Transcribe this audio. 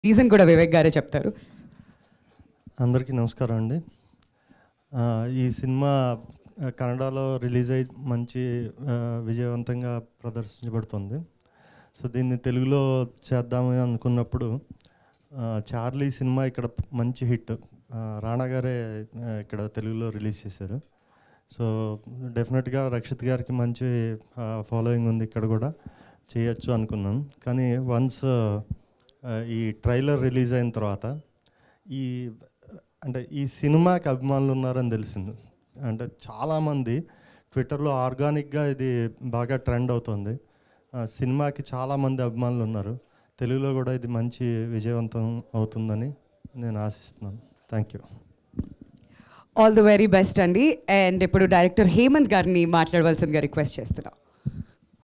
reason కూడా వివేక్ గారే చెప్తారు అందరికీ నమస్కారం అండి ఆ, ఈ సినిమా ఆ, కన్నడలో రిలీజ్ అయ్యి మంచి ఆ, విజయవంతంగా ప్రదర్శించబడుతుంది సో దీన్ని తెలుగులో చేద్దామని అనుకున్నప్పుడు ఆ, చార్లీ సినిమా ఇక్కడ మంచి హిట్ ఆ, రాణా గారే ఆ, ఇక్కడ తెలుగులో రిలీజ్ చేశారు సో డెఫినెట్గా రక్షిత్ గారికి మంచి ఫాలోయింగ్ ఉంది ఇక్కడ కూడా చేయొచ్చు అనుకున్నాం కానీ వన్స్ ఈ ట్రైలర్ రిలీజ్ అయిన తర్వాత ఈ అంటే ఈ సినిమాకి అభిమానులు ఉన్నారని తెలిసింది అంటే చాలామంది ట్విట్టర్లో ఆర్గానిక్గా ఇది బాగా ట్రెండ్ అవుతుంది ఆ, సినిమాకి చాలామంది అభిమానులు ఉన్నారు తెలుగులో కూడా ఇది మంచి విజయవంతం అవుతుందని నేను ఆశిస్తున్నాను thank you all the very best అండి అండ్ ఇప్పుడు డైరెక్టర్ హేమంత్ గారిని మాట్లాడవలసిందిగా రిక్వెస్ట్ చేస్తున్నాం